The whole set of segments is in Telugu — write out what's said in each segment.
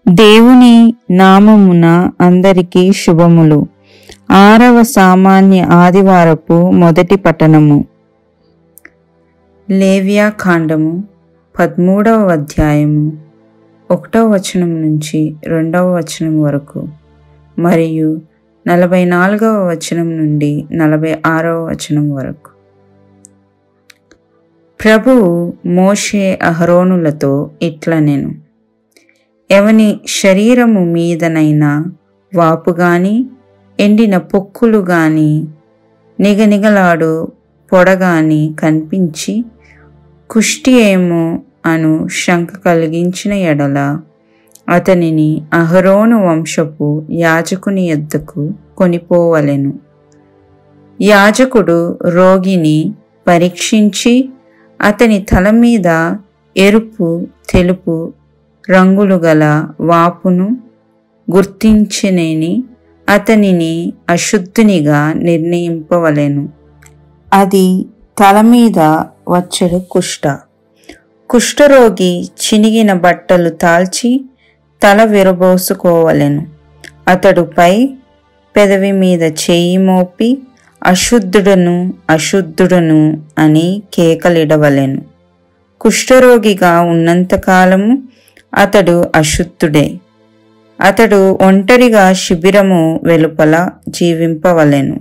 దేవుని నామమున అందరికీ శుభములు ఆరవ సామాన్య ఆదివారపు మొదటి పట్టణము లేవ్యా కాండము పదమూడవ అధ్యాయము ఒకటవ వచనం నుంచి రెండవ వచనం వరకు మరియు నలభై నాలుగవ వచనం నుండి నలభై ఆరవ వచనం వరకు ప్రభువు మోషే అహరోనులతో ఇట్ల నేను ఎవని శరీరము మీదనైనా వాపు గాని ఎండిన పొక్కులు గాని నిగనిగలాడు పొడగాని కనిపించి కుష్టి ఏమో అను శంక కలిగించిన ఎడల అతనిని అహరోను వంశపు యాజకుని యొద్దకు కొనిపోవలెను యాజకుడు రోగిని పరీక్షించి అతని తల మీద ఎరుపు తెలుపు రంగులు గల వాపును గుర్తించినేని అతనిని అశుద్ధునిగా నిర్ణయింపవలెను అది తల మీద వచ్చడు కుష్ట కుష్ఠరోగి చినిగిన బట్టలు తాల్చి తల విరబోసుకోవలెను అతడు పై పెదవి మీద చేయి మోపి అశుద్ధుడను అశుద్ధుడను అని కేకలిడవలెను కుష్ఠరోగిగా ఉన్నంతకాలము అతడు అశుద్ధుడే అతడు ఒంటరిగా శిబిరము వెలుపల జీవింపవలెను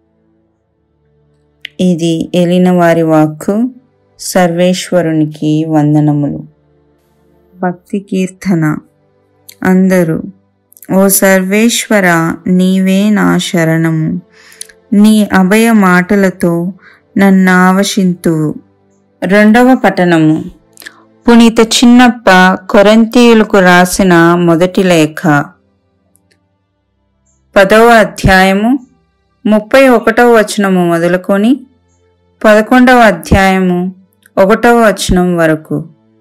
ఇది ఎలిన వారి వాక్కు సర్వేశ్వరునికి వందనములు భక్తి కీర్తన అందరూ ఓ సర్వేశ్వర నీవే నా శరణము నీ అభయ మాటలతో నన్నావశింతు రెండవ పఠనము పునీత చిన్నప్ప కొరంతీయులకు రాసిన మొదటి లేఖ పదవ అధ్యాయము ముప్పై ఒకటవ వచనము మొదలుకొని పదకొండవ అధ్యాయము ఒకటవ వచనం వరకు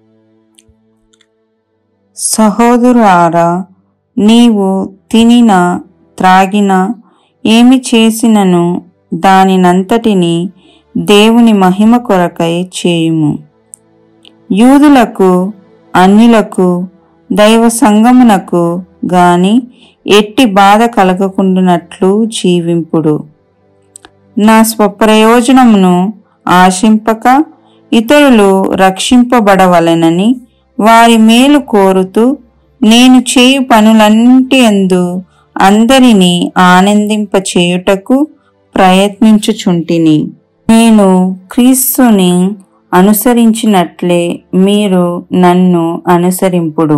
సహోదరులారా నీవు తినిన త్రాగిన ఏమి చేసినను దానినంతటిని దేవుని మహిమ కొరకై చేయుము యూదులకు అన్యులకు దైవ సంగమునకు గాని ఎట్టి బాధ కలగకుండునట్లు జీవింపుడు నా స్వప్రయోజనమును ఆశింపక ఇతరులు రక్షింపబడవలెనని వారి మేలు కోరుతూ నేను చేయు పనులన్నింటి ఎందు అందరినీ ఆనందింపచేయుటకు ప్రయత్నించుచుంటిని నేను క్రీస్తుని అనుసరించినట్లే మీరు నన్ను అనుసరింపుడు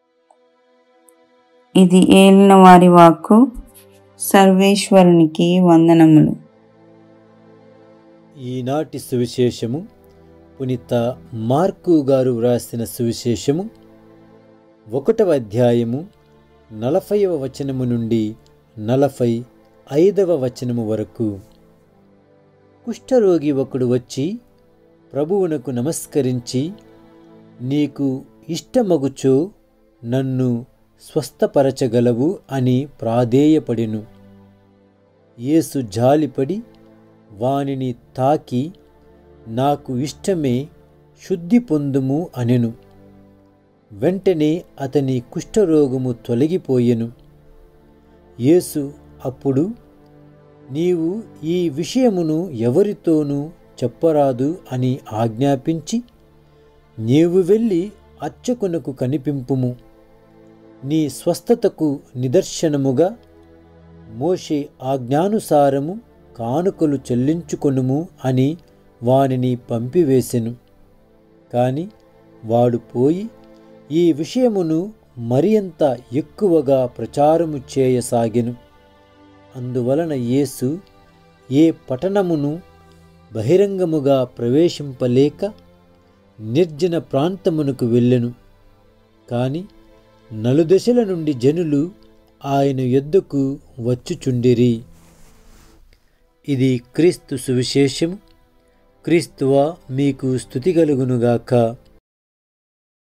ఇది ఏలిన వారి వాక్కు సర్వేశ్వరునికి వందనములు ఈనాటి సువిశేషము పునీత మార్కు గారు వ్రాసిన సువిశేషము ఒకటవ అధ్యాయము నలభైవ వచనము నుండి నలభై ఐదవ వచనము వరకు కుష్ఠరోగి ఒకడు వచ్చి ప్రభువునకు నమస్కరించి నీకు ఇష్టమగుచో నన్ను స్వస్థపరచగలవు అని ప్రాధేయపడెను యేసు జాలిపడి వానిని తాకి నాకు ఇష్టమే శుద్ధి పొందుము అనెను వెంటనే అతని కుష్ఠరోగము తొలగిపోయెను యేసు అప్పుడు నీవు ఈ విషయమును ఎవరితోనూ చెప్పరాదు అని ఆజ్ఞాపించి నీవు వెళ్ళి అర్చకునకు కనిపింపుము నీ స్వస్థతకు నిదర్శనముగా మోషే ఆజ్ఞానుసారము కానుకలు చెల్లించుకొనుము అని వానిని పంపివేసెను కాని వాడు పోయి ఈ విషయమును మరింత ఎక్కువగా ప్రచారము చేయసాగెను అందువలన యేసు ఏ పట్టణమును బహిరంగముగా ప్రవేశింపలేక నిర్జన ప్రాంతమునకు వెళ్ళెను కాని నలుదశల నుండి జనులు ఆయన యొద్దకు వచ్చుచుండిరి ఇది క్రీస్తు సువిశేషము క్రీస్తువా మీకు స్థుతి కలుగునుగాక